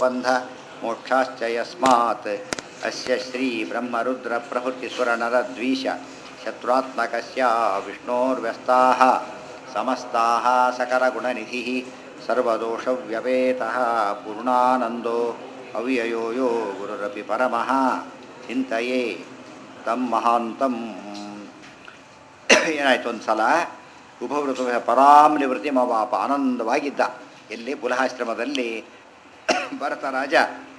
ಬಂಧ ಮೋಕ್ಷಾಶ್ಚ ಯಸ್ಮಾತ್ ಅಸ್ಯ ಶ್ರೀ ಬ್ರಹ್ಮರುದ್ರ ಪ್ರಭೃತಿ ಸುರನರ ದ್ವೀಶ ಶತ್ರುತ್ಮಕಸ್ಯ ವಿಷ್ಣೋರ್ವ್ಯಸ್ತಾಃ ಸಮಸ್ತಾಃ ಸಕಲಗುಣನಿಧಿಃ ಸರ್ವದೋಷವ್ಯಪೇತಃ ಪೂರ್ಣಾನಂದೋ ಅವ್ಯಯೋ ಯೋ ಗುರುರಪಿ ಪರಮಃ ಚಿಂತೆಯೇ ತಂ ಮಹಾಂತಂ ಏನಾಯ್ತು ಒಂದು ಸಲ ಉಪವೃತ ಪರಾಂ ನಿವೃತ್ತಿ ಮವಾಪ ಆನಂದವಾಗಿದ್ದ ಎಲ್ಲಿ ಪುಲಹಾಶ್ರಮದಲ್ಲಿ ಭರತ ರಾಜ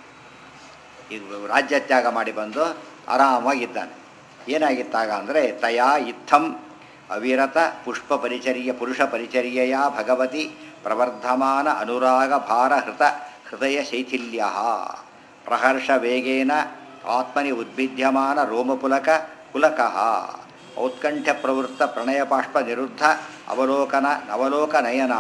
ಈಗ ರಾಜ್ಯ ತ್ಯಾಗ ಮಾಡಿ ಬಂದು ಆರಾಮಾಗಿದ್ದಾನೆ ಏನಾಗಿತ್ತಾಗ ಅಂದರೆ ತಯಾ ಇತ್ತಂ ಅವಿರತ ಪುಷ್ಪ ಪರಿಚರ್ಯ ಪುರುಷ ಪರಿಚರ್ಯೆಯ ಭಗವತಿ ಪ್ರವರ್ಧಮಾನ ಅನುರಾಗ ಭಾರ ಹೃತ ಹೃದಯ ಶೈಥಿಲ್ಯ ಪ್ರಹರ್ಷ ವೇಗೇನ ಆತ್ಮನಿ ಉದ್ಭಿದ್ಯಮಾನ ರೋಮಪುಲಕ ಪುಲಕಃ ಔತ್ಕಂಠ್ಯ ಪ್ರವೃತ್ತ ಪ್ರಣಯ ಬಾಷ್ಪ ನಿರುದ್ಧ ಅವಲೋಕನ ಅವಲೋಕನಯನ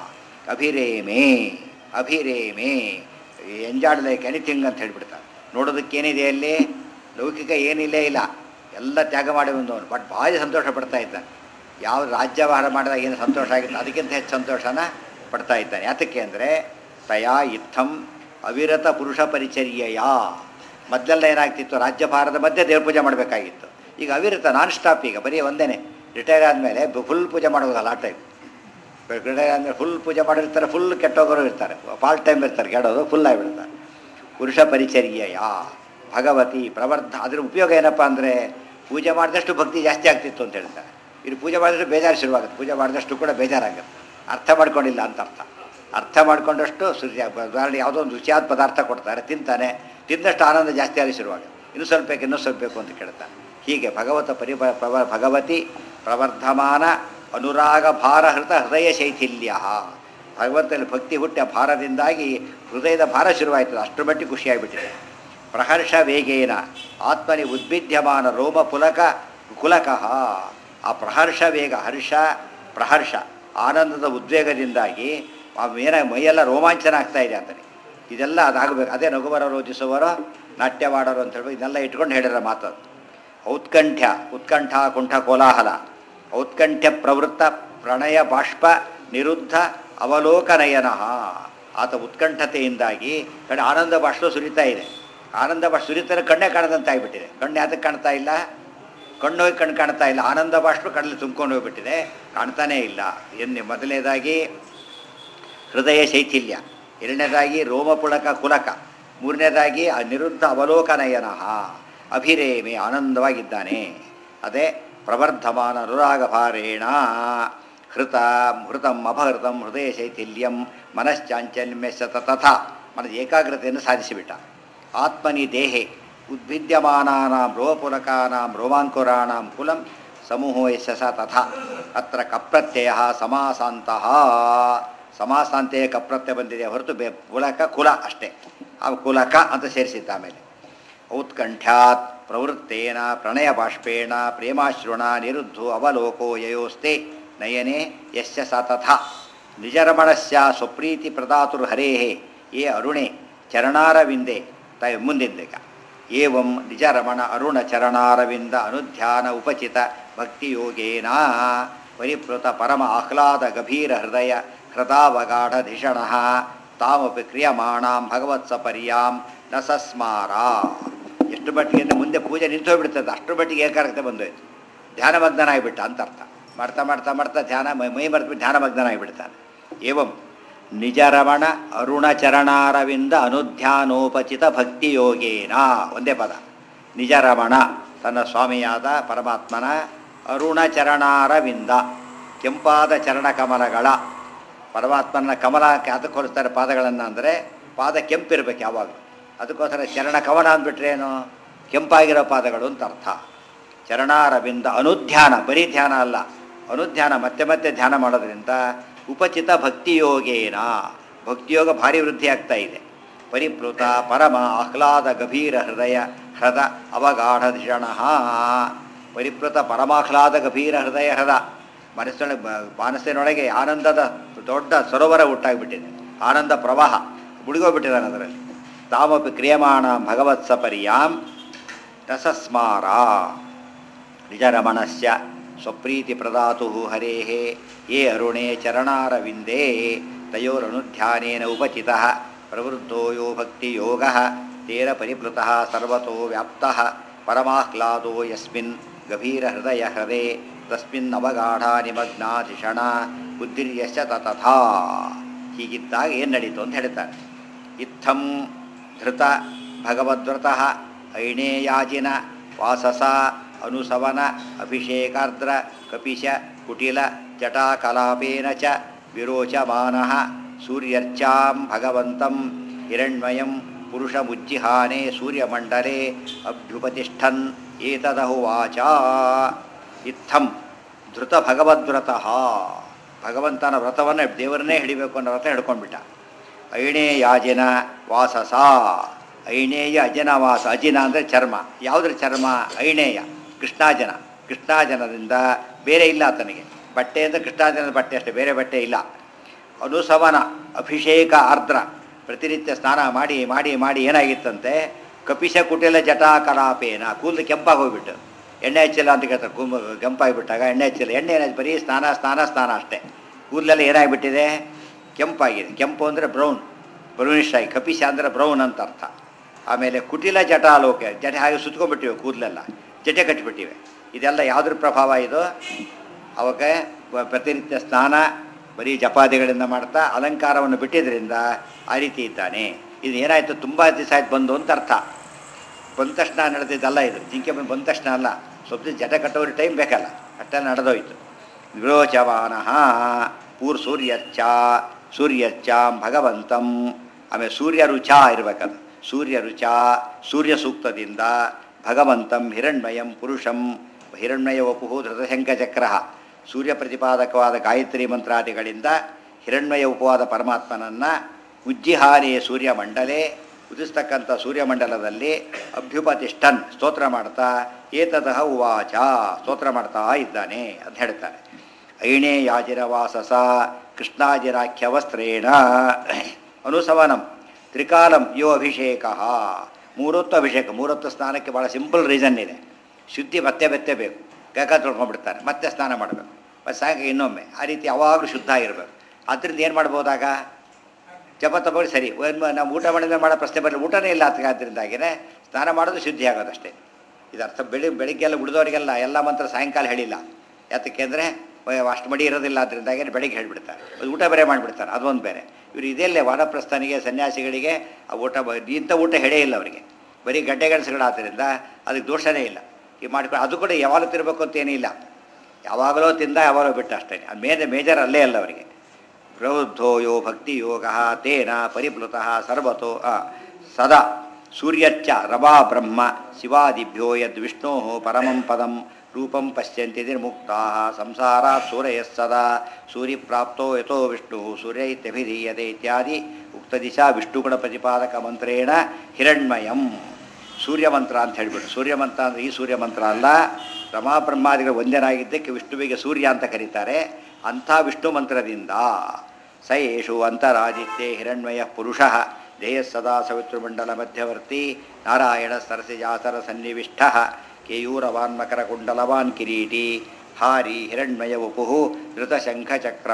ಅಭಿರೇಮೆ ಅಭಿರೇಮೆ ಎಂಜಾಯ್ ಲೈಕ್ ಎನಿಥಿಂಗ್ ಅಂತ ಹೇಳ್ಬಿಡ್ತಾರೆ ನೋಡೋದಕ್ಕೇನಿದೆ ಅಲ್ಲಿ ಲೌಕಿಕ ಏನಿಲ್ಲೇ ಇಲ್ಲ ಎಲ್ಲ ತ್ಯಾಗ ಮಾಡಿ ಬಂದವನು ಬಟ್ ಭಾರಿ ಸಂತೋಷ ಪಡ್ತಾ ಇದ್ದಾನೆ ಯಾವ ರಾಜ್ಯಭಾರ ಮಾಡಿದಾಗ ಏನು ಸಂತೋಷ ಆಗಿತ್ತು ಅದಕ್ಕಿಂತ ಹೆಚ್ಚು ಸಂತೋಷನ ಪಡ್ತಾ ಇದ್ದಾನೆ ಯಾತಕ್ಕೆ ಅಂದರೆ ತಯಾ ಇತ್ತಂ ಅವಿರತ ಪುರುಷ ಪರಿಚರ್ಯೆಯ ಮೊದಲೆಲ್ಲ ಏನಾಗ್ತಿತ್ತು ರಾಜ್ಯಭಾರದ ಮಧ್ಯೆ ದೇವ್ರ ಪೂಜೆ ಮಾಡಬೇಕಾಗಿತ್ತು ಈಗ ಅವಿರತ ನಾನ್ ಸ್ಟಾಪ್ ಈಗ ಬರೀ ಒಂದೇನೆ ರಿಟೈರ್ ಆದಮೇಲೆ ಫುಲ್ ಪೂಜೆ ಮಾಡೋದಲ್ಲ ಆ ಟೈಮ್ ರಿಟೈರ್ ಆದಮೇಲೆ ಫುಲ್ ಪೂಜೆ ಮಾಡಿರ್ತಾರೆ ಫುಲ್ ಕೆಟ್ಟೋಗೋರು ಇರ್ತಾರೆ ಪಾರ್ಟ್ ಟೈಮ್ ಇರ್ತಾರೆ ಕೆಡೋದು ಫುಲ್ ಆಗಿಬಿಡ್ತಾರೆ ಪುರುಷ ಪರಿಚರ್ಯೆಯ ಭಗವತಿ ಪ್ರವರ್ಧ ಅದ್ರ ಉಪಯೋಗ ಏನಪ್ಪ ಅಂದರೆ ಪೂಜೆ ಮಾಡಿದಷ್ಟು ಭಕ್ತಿ ಜಾಸ್ತಿ ಆಗ್ತಿತ್ತು ಅಂತ ಹೇಳ್ತಾರೆ ಇದು ಪೂಜೆ ಮಾಡಿದಷ್ಟು ಬೇಜಾರು ಶುರುವಾಗುತ್ತೆ ಪೂಜೆ ಮಾಡಿದಷ್ಟು ಕೂಡ ಬೇಜಾರಾಗುತ್ತೆ ಅರ್ಥ ಮಾಡ್ಕೊಂಡಿಲ್ಲ ಅಂತ ಅರ್ಥ ಅರ್ಥ ಮಾಡ್ಕೊಂಡಷ್ಟು ಸೃಷ್ಟಿ ಉದಾಹರಣೆ ಯಾವುದೋ ಒಂದು ರುಚಿಯಾದ ಪದಾರ್ಥ ಕೊಡ್ತಾರೆ ತಿಂತಾನೆ ತಿಂದಷ್ಟು ಆನಂದ ಜಾಸ್ತಿ ಆಗಿ ಶುರುವಾಗುತ್ತೆ ಇನ್ನೂ ಸ್ವಲ್ಪ ಬೇಕು ಇನ್ನೂ ಸ್ವಲ್ಪ ಬೇಕು ಅಂತ ಕೇಳ್ತಾನೆ ಹೀಗೆ ಭಗವತ ಪರಿ ಪ್ರವ ಭಗವತಿ ಪ್ರವರ್ಧಮಾನ ಅನುರಾಗ ಭಾರಹೃತ ಹೃದಯ ಶೈಥಿಲ್ಯ ಭಗವಂತನಲ್ಲಿ ಭಕ್ತಿ ಹುಟ್ಟಿ ಆ ಭಾರದಿಂದಾಗಿ ಹೃದಯದ ಭಾರ ಶುರುವಾಯ್ತದೆ ಅಷ್ಟರ ಮಟ್ಟಿಗೆ ಖುಷಿಯಾಗಿಬಿಟ್ಟಿದೆ ಪ್ರಹರ್ಷ ವೇಗೇನ ಆತ್ಮನಿ ಉದ್ಭಿದ್ಯಮಾನ ರೋಮ ಪುಲಕ ಕುಲಕಃ ಆ ಪ್ರಹರ್ಷ ವೇಗ ಹರ್ಷ ಪ್ರಹರ್ಷ ಆನಂದದ ಉದ್ವೇಗದಿಂದಾಗಿ ಆ ಏನ ಮೈಯೆಲ್ಲ ರೋಮಾಂಚನ ಆಗ್ತಾ ಇದೆ ಅಂತಲೇ ಇದೆಲ್ಲ ಅದಾಗಬೇಕು ಅದೇ ನಗುವರ ರೋಜಿಸುವರೋ ನಾಟ್ಯವಾಡೋರು ಅಂತ ಹೇಳ್ಬೇಕು ಇದೆಲ್ಲ ಇಟ್ಕೊಂಡು ಹೇಳಿರೋ ಮಾತದು ಔತ್ಕಂಠ್ಯ ಉತ್ಕಂಠ ಕುಂಠ ಕೋಲಾಹಲ ಔತ್ಕಂಠ್ಯ ಪ್ರವೃತ್ತ ಪ್ರಣಯ ಬಾಷ್ಪ ನಿರುದ್ಧ ಅವಲೋಕನಯನ ಆತ ಉತ್ಕಂಠತೆಯಿಂದಾಗಿ ಕಡೆ ಆನಂದ ಬಾಷ್ಪ ಸುರಿತಾ ಇದೆ ಆನಂದ ಬಾಷ್ಪ ಸುರಿತಾರೆ ಕಣ್ಣೇ ಕಾಣದಂತೆ ಆಗಿಬಿಟ್ಟಿದೆ ಕಣ್ಣು ಯಾತಕ್ಕೆ ಕಾಣ್ತಾ ಇಲ್ಲ ಕಣ್ಣು ಹೋಗಿ ಕಣ್ಣು ಕಾಣ್ತಾ ಇಲ್ಲ ಆನಂದ ಬಾಷ್ಪ ಕಡಲು ತುಂಬ್ಕೊಂಡು ಹೋಗ್ಬಿಟ್ಟಿದೆ ಕಾಣ್ತಾನೇ ಇಲ್ಲ ಎನ್ನೆ ಮೊದಲನೇದಾಗಿ ಹೃದಯ ಶೈಥಿಲ್ಯ ಎರಡನೇದಾಗಿ ರೋಮಪುಳಕ ಕುಲಕ ಮೂರನೇದಾಗಿ ಆ ನಿರುದ್ಧ ಅವಲೋಕನಯನ ಅಭಿರೇಮೆ ಆನಂದವಾಗಿದ್ದಾನೆ ಅದೇ ಪ್ರವರ್ಧಮಾನ ಅನುರಾಗಭಾರೇಣ ಹೃತ ಹೃತಂ ಅಪಹೃತಂ ಹೃದಯ ಶೈಥಿಲ್ಯಂ ಮನಶ್ಚಾಂಚಲ್ಯಸ್ಯ ತಥಾ ಮನದ ಏಕಾಗ್ರತೆಯನ್ನು ಸಾಧಿಸಿಬಿಟ್ಟ ಆತ್ಮನಿ ದೇಹೆ ಉದ್ಭಿದ್ಯಮಾನಾನಾಂ ರೋಪುಲಕಾನಾಂ ರೋಮಾಂಕುರಾಣಾಂ ಕುಲಂ ಸಮೂಹೋ ಯಶ ಸ ತಥಾ ಅತ್ರ ಕಪ್ರತ್ಯಯ ಸಮಾಸಾಂತಹ ಸಮಾಸಾಂತೆಯ ಕಪ್ರತ್ಯಯ ಬಂದಿದೆ ಹೊರತು ಬೇ ಕುಲಕ ಕುಲ ಅಷ್ಟೇ ಆ ಕುಲಕ ಅಂತ ಸೇರಿಸಿದ್ದ ಆಮೇಲೆ ಔತ್ಕಂಠ್ಯಾತ್ ಪ್ರವೃತ್ತೇನ ಪ್ರಣಯ ಬಾಷ್ಪೇಣ ಪ್ರೇಮಾಶ್ರುಣ ನಿರುದ್ಧೋ ಅವಲೋಕೋ ಯಯೋಸ್ತೆ ನಯನೆ ಯಶ್ಚ ಸ ತಥಾ ನಿಜರಮಣಸ್ಯ ಸ್ವಪ್ರೀತಿ ಪ್ರದಾತುರ್ ಹರೇಹೇ ಯೇ ಅರುಣೆ ಚರಣಾರವಿಂದೆ ತ ಮುಂದಿಂದೀಗ ಏವಂ ನಿಜರಮಣ ಅರುಣ ಚರಣಾರವಿಂದ ಅನುಧ್ಯಾನ ಉಪಚಿತ ಭಕ್ತಿಯೋಗೇನ ಪರಿಪ್ಲುತ ಪರಮ ಆಹ್ಲಾದ ಗಭೀರ ಹೃದಯ ಹೃದಾವಗಾಢ ಧಿಷಣ ತಾಮಪಿ ಕ್ರಿಯಮಾಣಾಂ ಭಗವತ್ಸಪರ್ಯಾಂ ನ ಸಸ್ಮಾರ ಎಷ್ಟು ಮಟ್ಟಿಗೆ ಅಂದರೆ ಮುಂದೆ ಪೂಜೆ ನಿಂತು ಹೋಗ್ಬಿಡ್ತದೆ ಅಷ್ಟರ ಮಟ್ಟಿಗೆ ಏಕಾಗ್ರತೆ ಬಂದೋಯ್ತು ಧ್ಯಾನಮಗ್ನನಾಗಿಬಿಟ್ಟ ಅಂತ ಅರ್ಥ ಮಾಡ್ತಾ ಮಾಡ್ತಾ ಮಾಡ್ತಾ ಧ್ಯಾನ ಮೈ ಮೈ ಮರೆತು ಧ್ಯಾನಮಗ್ನನಾಗಿಬಿಡ್ತಾನೆ ಏವಂ ನಿಜರಮಣ ಅರುಣಚರಣಾರವಿಂದ ಅನುಧ್ಯಾನೋಪಚಿತ ಭಕ್ತಿಯೋಗೇನ ಒಂದೇ ಪದ ನಿಜರಮಣ ತನ್ನ ಸ್ವಾಮಿಯಾದ ಪರಮಾತ್ಮನ ಅರುಣಚರಣಾರವಿಂದ ಕೆಂಪಾದ ಚರಣಕಮಲಗಳ ಪರಮಾತ್ಮನ ಕಮಲ ಅದಕ್ಕೆ ಹೋಲಿಸ್ತಾರೆ ಪಾದಗಳನ್ನು ಅಂದರೆ ಪಾದ ಕೆಂಪಿರ್ಬೇಕು ಯಾವಾಗಲೂ ಅದಕ್ಕೋಸ್ಕರ ಚರಣ ಕಮಲ ಅಂದ್ಬಿಟ್ರೆ ಏನು ಕೆಂಪಾಗಿರೋ ಪಾದಗಳು ಅಂತ ಅರ್ಥ ಚರಣಾರವಿಂದ ಅನುಧ್ಯಾನ ಬರೀ ಧ್ಯಾನ ಅಲ್ಲ ಅನುಧ್ಯಾನ ಮತ್ತೆ ಮತ್ತೆ ಧ್ಯಾನ ಮಾಡೋದ್ರಿಂದ ಉಪಚಿತ ಭಕ್ತಿಯೋಗೇನ ಭಕ್ತಿಯೋಗ ಭಾರಿ ವೃದ್ಧಿ ಆಗ್ತಾ ಇದೆ ಪರಿಪ್ಲುತ ಪರಮ ಆಹ್ಲಾದ ಗಭೀರ ಹೃದಯ ಹೃದ ಅವಗಾಢ ಧಿಷಣ ಪರಿಪ್ಲುತ ಪರಮಾಹ್ಲಾದ ಗಭೀರ ಹೃದಯ ಹೃದ ಮನಸ್ಸಿನೊಳಗೆ ಮನಸ್ಸಿನೊಳಗೆ ಆನಂದದ ದೊಡ್ಡ ಸರೋವರ ಹುಟ್ಟಾಗಿಬಿಟ್ಟಿದೆ ಆನಂದ ಪ್ರವಾಹ ಮುಳುಗೋಗ್ಬಿಟ್ಟಿದ್ದಾನೆ ಅದರಲ್ಲಿ ತಾಮಪಿ ಕ್ರಿಯಮಾಣ ಭಗವತ್ಸಪರ್ಯಾಂ ರಸಸ್ಮಾರ ನಿಜರಮಣಸ್ಯ ಸ್ವಪ್ರೀತಿ ಪ್ರದಾತು ಹರೇ ಯೇ ಅರುಣೇ ಚರಣಾರವಿಂದೇ ತಯೋರನುಧ್ಯಾನೇನ ಉಪಚಿತ ಪ್ರವೃದ್ಧೋ ಯೋ ಭಕ್ತಿಯೋಗ ತೇನ ಪರಿಪ್ಲುತಃ ಸರ್ವತೋ ವ್ಯಾಪ್ತಃ ಪರಮಾಹ್ಲಾದೋ ಯಸ್ಮಿನ್ ಗಭೀರ ಹೃದಯ ಹೃದಯ ತಸ್ಮಿನ್ ಅವಗಾಢ ನಿಮಗ್ನಾಧಿಷಣ ಬುದ್ಧಿರ್ಯಶ್ಚ ತಥಾ ಹೀಗಿದ್ದಾಗ ಏನು ನಡೀತು ಅಂತ ಹೇಳ್ತಾರೆ ಇತ್ತಂ ಧೃತ ಭಗವದ್ವ್ರತಃ ಐಣೇಯಾಜಿನ ವಾಸಸ ಅನುಸವನ ಅಭಿಷೇಕಾರ್ದ್ರ ಕಪಿಶ ಕುಟಿಲ ಜಟಾಕಲಾಪೇನ ಚ ವಿರೋಚಮಾನಃ ಸೂರ್ಯರ್ಚಾಂ ಭಗವಂತಂ ಹಿರಣ್ಮಯಂ ಪುರುಷಮುಜ್ಜಿಹಾನೆ ಸೂರ್ಯಮಂಡಲೆ ಅಭ್ಯುಪತಿಷ್ಠನ್ ಏತದಹುವಾಚ ಇತ್ತಂ ಧೃತ ಭಗವದ್ವ್ರತಃ ಭಗವಂತನ ವ್ರತವನ್ನು ದೇವರನ್ನೇ ಹಿಡಿಬೇಕು ಅನ್ನೋ ವ್ರತ ಹಿಡ್ಕೊಂಡ್ಬಿಟ್ಟ ಐಣೇಯಾಜಿನ ವಾಸಸ ಐಣೇಯ ಅಜನ ವಾಸ ಅಜಿನ ಅಂದರೆ ಚರ್ಮ ಯಾವುದ್ರ ಚರ್ಮ ಐಣೇಯ ಕೃಷ್ಣಾಜನ ಕೃಷ್ಣಾಜನದಿಂದ ಬೇರೆ ಇಲ್ಲ ಆತನಿಗೆ ಬಟ್ಟೆ ಅಂದರೆ ಕೃಷ್ಣಾಜನದ ಬಟ್ಟೆ ಅಷ್ಟೇ ಬೇರೆ ಬಟ್ಟೆ ಇಲ್ಲ ಅನುಸವನ ಅಭಿಷೇಕ ಆರ್ದ್ರ ಪ್ರತಿನಿತ್ಯ ಸ್ನಾನ ಮಾಡಿ ಮಾಡಿ ಮಾಡಿ ಏನಾಗಿತ್ತಂತೆ ಕಪಿಶ ಕುಟಿಲ ಜಟಾ ಕಲಾಪೇನ ಕೂದಲು ಕೆಂಪಾಗಿ ಹೋಗ್ಬಿಟ್ಟು ಎಣ್ಣೆ ಹಚ್ಚಿಲ್ಲ ಅಂತ ಕೇಳ್ತಾರೆ ಕೂಮ ಕೆಂಪಾಗಿಬಿಟ್ಟಾಗ ಎಣ್ಣೆ ಹಚ್ಚಿಲ್ಲ ಎಣ್ಣೆ ಏನಾಯ್ತು ಬರೀ ಸ್ನಾನ ಸ್ನಾನ ಸ್ನಾನ ಅಷ್ಟೇ ಕೂದಲೆಲ್ಲ ಏನಾಗಿಬಿಟ್ಟಿದೆ ಕೆಂಪಾಗಿದೆ ಕೆಂಪು ಅಂದರೆ ಬ್ರೌನ್ ಬ್ರೌನಿಶ್ ಆಗಿ ಕಪಿಶ ಅಂದರೆ ಬ್ರೌನ್ ಅಂತ ಅರ್ಥ ಆಮೇಲೆ ಕುಟಿಲ ಜಟಾಲೋಕೆ ಜಟೆ ಹಾಗೆ ಸುತ್ಕೊಂಡ್ಬಿಟ್ಟಿವೆ ಕೂದಲೆಲ್ಲ ಜಟೆ ಕಟ್ಟಿಬಿಟ್ಟಿವೆ ಇದೆಲ್ಲ ಯಾವುದ್ರ ಪ್ರಭಾವ ಇದು ಅವಕ್ಕೆ ಬ- ಪ್ರತಿನಿತ್ಯ ಸ್ನಾನ ಬರೀ ಜಪಾದಿಗಳಿಂದ ಮಾಡ್ತಾ ಅಲಂಕಾರವನ್ನು ಬಿಟ್ಟಿದ್ದರಿಂದ ಆ ರೀತಿ ಇದ್ದಾನೆ ಇದು ಏನಾಯಿತು ತುಂಬ ದಿವಸ ಆಯ್ತು ಬಂದು ಅಂತ ಅರ್ಥ ಬಂದ ತಕ್ಷಣ ನಡೆದಿದ್ದಲ್ಲ ಇದು ಜಿಂಕೆ ಬಂದು ಬಂದ ತಕ್ಷಣ ಅಲ್ಲ ಸ್ವಲ್ಪ ದಿವ್ಸ ಜಟ ಕಟ್ಟೋರಿಗೆ ಟೈಮ್ ಬೇಕಲ್ಲ ಅಷ್ಟೆಲ್ಲ ನಡೆದೋಯ್ತು ವಿರೋಚಮಾನ ಪೂರ್ ಸೂರ್ಯರ್ಚ ಸೂರ್ಯರ್ಚಾಂ ಭಗವಂತಂ ಆಮೇಲೆ ಸೂರ್ಯ ರುಚ ಇರಬೇಕದು ಸೂರ್ಯ ರುಚ ಸೂರ್ಯ ಸೂಕ್ತದಿಂದ ಭಗವಂತಂ ಹಿರಣ್ಮಯಂ ಪುರುಷಂ ಹಿರಣ್ಮಯ ವಪುಹು ಧೃತಶಂಕಚಕ್ರ ಸೂರ್ಯ ಪ್ರತಿಪಾದಕವಾದ ಗಾಯತ್ರಿ ಮಂತ್ರಾದಿಗಳಿಂದ ಹಿರಣ್ಮಯ ಉಪವಾದ ಪರಮಾತ್ಮನನ್ನು ಉಜ್ಜಿಹಾರಿಯ ಸೂರ್ಯಮಂಡಲೆ ಉದಿಸ್ತಕ್ಕಂಥ ಸೂರ್ಯಮಂಡಲದಲ್ಲಿ ಅಭ್ಯುಪತಿಷ್ಠನ್ ಸ್ತೋತ್ರ ಮಾಡ್ತಾ ಏತತಃ ಉವಾಚ ಸ್ತೋತ್ರ ಮಾಡ್ತಾ ಇದ್ದಾನೆ ಅಂತ ಹೇಳ್ತಾರೆ ಐಣೇ ಯಾಜಿರ ವಾಸಸ ಕೃಷ್ಣಾಜಿರಾಖ್ಯವಸ್ತ್ರೇಣ ಅನುಸವನಂ ತ್ರಿಕಾಲಂ ಯೋ ಅಭಿಷೇಕ ಮೂರೊತ್ತು ಅಭಿಷೇಕ ಮೂರೊತ್ತು ಸ್ನಾನಕ್ಕೆ ಭಾಳ ಸಿಂಪಲ್ ರೀಸನ್ ಇದೆ ಶುದ್ಧಿ ಮತ್ತೆ ಮತ್ತೆ ಬೇಕು ಕೈಕ ತೊಳ್ಕೊಂಡ್ಬಿಡ್ತಾರೆ ಮತ್ತೆ ಸ್ನಾನ ಮಾಡಬೇಕು ಮತ್ತು ಸಾಯಂಕಾಲ ಇನ್ನೊಮ್ಮೆ ಆ ರೀತಿ ಯಾವಾಗಲೂ ಶುದ್ಧ ಆಗಿರಬೇಕು ಅದರಿಂದ ಏನು ಮಾಡ್ಬೋದಾಗ ಜಪ ತಗೊಂಡು ಸರಿ ಒಂದು ನಾವು ಊಟ ಮಾಡಿದ್ರೆ ಮಾಡೋ ಪ್ರಶ್ನೆ ಬರಲಿ ಊಟನೇ ಇಲ್ಲ ಅದಕ್ಕೆ ಆದ್ದರಿಂದಾಗಿನೇ ಸ್ನಾನ ಮಾಡೋದು ಶುದ್ಧಿ ಆಗೋದಷ್ಟೇ ಇದು ಅರ್ಥ ಬೆಳಿ ಬೆಳಿಗ್ಗೆಲ್ಲ ಉಳಿದವರಿಗೆಲ್ಲ ಎಲ್ಲ ಮಂತ್ರ ಸಾಯಂಕಾಲ ಹೇಳಿಲ್ಲ ಯಾತಕ್ಕೆ ಅಂದರೆ ಅಷ್ಟು ಮಡಿ ಇರೋದಿಲ್ಲ ಅದರಿಂದಾಗಿ ಬೆಳಿಗ್ಗೆ ಹೇಳಿಬಿಡ್ತಾರೆ ಅದು ಊಟ ಬೇರೆ ಮಾಡಿಬಿಡ್ತಾರೆ ಅದೊಂದು ಬೇರೆ ಇವರು ಇದೆಲ್ಲೇ ವಾನಪ್ರಸ್ಥನಿಗೆ ಸನ್ಯಾಸಿಗಳಿಗೆ ಆ ಊಟ ಬ ಇಂಥ ಊಟ ಹೆಡೆ ಇಲ್ಲ ಅವರಿಗೆ ಬರೀ ಗಡ್ಡೆ ಗೆಣಸುಗಳಾದ್ದರಿಂದ ಅದಕ್ಕೆ ದೋಷನೇ ಇಲ್ಲ ಈ ಮಾಡ್ಕೊಂಡು ಅದು ಕೂಡ ಯಾವಾಗಲೂ ತಿರಬೇಕು ಅಂತ ಏನಿಲ್ಲ ಯಾವಾಗಲೋ ತಿಂದ ಯಾವಾಗಲೋ ಬಿಟ್ಟ ಅಷ್ಟೇ ಅದು ಮೇಜರ್ ಮೇಜರ್ ಅಲ್ಲೇ ಅಲ್ಲ ಅವರಿಗೆ ಪ್ರವೃದ್ಧೋ ಯೋ ಭಕ್ತಿ ಯೋಗ ತೇನ ಪರಿಪ್ಲುತಃ ಸರ್ವತೋ ಆ, ಸದಾ ಸೂರ್ಯಚ್ಚ ರವಾ ಬ್ರಹ್ಮ ಶಿವಾದಿಭ್ಯೋ ಯದ್ ವಿಷ್ಣೋ ಪರಮಂ ಪದಂ ರೂಪಂ ಪಶ್ಯಂತಿ ನಿರ್ಮುಕ್ತಾ ಸಂಸಾರಾತ್ ಸೂರಯಃ ಸದಾ ಸೂರ್ಯಪ್ರಾಪ್ತೋ ಯಥೋ ವಿಷ್ಣು ಸೂರ್ಯ ಇತ್ಯಭಿಧೀಯತೆ ಇತ್ಯಾದಿ ಉಕ್ತದಿಶಾ ವಿಷ್ಣುಗುಣ ಪ್ರತಿಪಾದಕ ಮಂತ್ರೇಣ ಹಿರಣ್ಮಯಂ ಸೂರ್ಯ ಮಂತ್ರ ಅಂತ ಹೇಳಿಬಿಟ್ಟು ಸೂರ್ಯ ಮಂತ್ರ ಅಂದರೆ ಈ ಸೂರ್ಯ ಮಂತ್ರ ಅಲ್ಲ ರಮಾ ಬ್ರಹ್ಮಾದಿಗಳು ಒಂದೇನಾಗಿದ್ದಕ್ಕೆ ವಿಷ್ಣುವಿಗೆ ಸೂರ್ಯ ಅಂತ ಕರೀತಾರೆ ಅಂಥ ವಿಷ್ಣು ಮಂತ್ರದಿಂದ ಸ ಏಷು ಅಂತರಾದಿತ್ಯೆ ಹಿರಣ್ಮಯ ಪುರುಷ ದೇಹ ಸದಾ ಸವಿತೃಮಂಡಲ ಮಧ್ಯವರ್ತಿ ನಾರಾಯಣ ಸರಸಿಜಾಸರ ಸನ್ನಿವಿಷ್ಟ ಕೇಯೂರವಾನ್ ಮಕರ ಕುಂಡಲವಾನ್ ಕಿರೀಟಿ ಹಾರಿ ಹಿರಣ್ಮಯ ವಪು ಧೃತಶಂಖಚಕ್ರ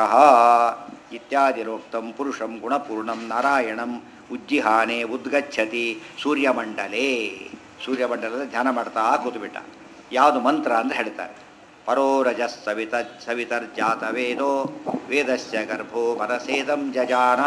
ಇತ್ಯಾದಿರೋಕ್ತಂ ಪುರುಷಂ ಗುಣಪೂರ್ಣಂ ನಾರಾಯಣಂ ಉಜ್ಜಿಹಾನೆ ಉದ್ಗಚ್ಚತಿ ಸೂರ್ಯಮಂಡಲೇ ಸೂರ್ಯಮಂಡಲದ ಧ್ಯಾನ ಮಾಡ್ತಾ ಕೂತುಬಿಟ್ಟ ಯಾವುದು ಮಂತ್ರ ಅಂತ ಹೇಳ್ತಾರೆ ಪರೋ ರಜಸ್ ಸವಿತ ಸವಿತರ್ಜಾತ ವೇದೋ ವೇದಸ್ಯ ಗರ್ಭೋ ಮನಸೇದಂ ಜಜಾನ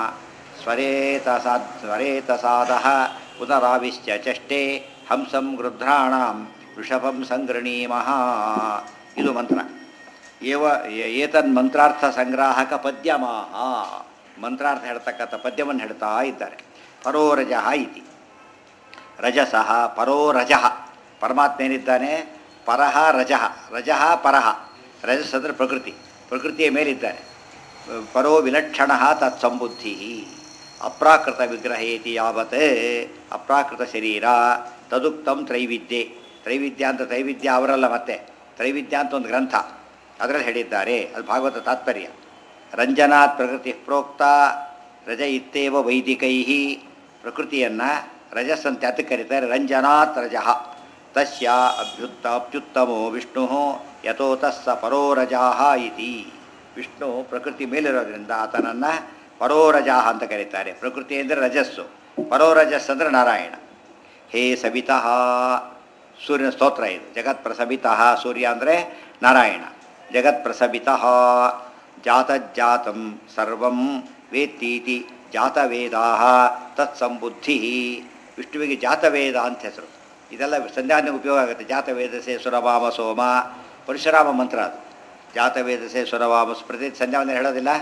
ಸ್ವರೇತಸಾದ್ ಸ್ವರೇತಸಾದಃ ಪುನರಾವಿಶ್ಯ ಚಷ್ಟೆ ಹಂಸಂ ಗೃಧ್ರಾಣಾಂ ವೃಷಭಂ ಸಂಗೃಣೀಮಃ ಇದು ಮಂತ್ರ ಏವ ಏತನ್ ಮಂತ್ರಾರ್ಥ ಸಂಗ್ರಾಹಕ ಪದ್ಯಮಾಹ ಮಂತ್ರಾರ್ಥ ಹೇಳ್ತಕ್ಕಂಥ ಪದ್ಯವನ್ನು ಹೇಳ್ತಾ ಇದ್ದಾರೆ ಪರೋರಜಃ ಇತಿ ರಜಸಃ ಪರೋ ರಜಃ ಪರಮಾತ್ಮ ಏನಿದ್ದಾನೆ ಪರಹ ರಜಃ ರಜಃ ಪರಹ ರಜಸ್ ಅಂದರೆ ಪ್ರಕೃತಿ ಪ್ರಕೃತಿಯ ಮೇಲಿದ್ದಾನೆ ಪರೋ ವಿಲಕ್ಷಣ ತತ್ಸಂಬುದ್ಧಿ ಅಪ್ರಾಕೃತ ವಿಗ್ರಹೇತಿ ಯಾವತ್ ಅಪ್ರಾಕೃತ ಶರೀರ ತದುಕ್ತಂ ತ್ರೈವಿದ್ಯೆ ತ್ರೈವಿದ್ಯ ಅಂತ ತ್ರೈವಿದ್ಯ ಅವರಲ್ಲ ಮತ್ತೆ ತ್ರೈವಿದ್ಯ ಅಂತ ಒಂದು ಗ್ರಂಥ ಅದರಲ್ಲಿ ಹೇಳಿದ್ದಾರೆ ಅದು ಭಾಗವತ ತಾತ್ಪರ್ಯ ರಂಜನಾತ್ ಪ್ರಕೃತಿ ಪ್ರೋಕ್ತ ರಜ ಇತ್ತೇವ ವೈದಿಕೈ ಪ್ರಕೃತಿಯನ್ನು ರಜಸ್ ಅಂತ ಯಾತಕ್ಕೆ ಕರೀತಾರೆ ರಂಜನಾತ್ ರಜಃ ತಸ್ಯ ಅಭ್ಯುತ್ತ ಅತ್ಯುತ್ತಮೋ ವಿಷ್ಣು ಯಥೋ ತಸ್ಸ ಪರೋ ರಜಾಹ ಇತಿ ವಿಷ್ಣು ಪ್ರಕೃತಿ ಮೇಲಿರೋದ್ರಿಂದ ಆತನನ್ನು ಪರೋರಜಾಹ ಅಂತ ಕರೀತಾರೆ ಪ್ರಕೃತಿ ಅಂದರೆ ರಜಸ್ಸು ಪರೋರಜಸ್ ಅಂದರೆ ನಾರಾಯಣ ಹೇ ಸವಿತಃ ಸೂರ್ಯನ ಸ್ತೋತ್ರ ಇದು ಜಗತ್ ಪ್ರಸವಿತಃ ಸೂರ್ಯ ಅಂದರೆ ನಾರಾಯಣ ಜಗತ್ ಪ್ರಸವಿತಃ ಜಾತಜ್ಜಾತಂ ಸರ್ವಂ ವೇತ್ತೀತಿ ಜಾತವೇದಾ ತತ್ಸಂಬುದ್ಧಿ ವಿಷ್ಣುವಿಗೆ ಜಾತವೇದ ಅಂತ ಹೆಸರು ಇದೆಲ್ಲ ಸಂಧ್ಯಾನ ಉಪಯೋಗ ಆಗುತ್ತೆ ಜಾತವೇದಸೆ ಸುರವಾಮ ಸೋಮ ಪರಶುರಾಮ ಮಂತ್ರ ಅದು ಜಾತವೇದಸೆ ಸುರವಾಮ ಪ್ರತಿ ಸಂಧ್ಯಾವಂದನೆ ಹೇಳೋದಿಲ್ಲ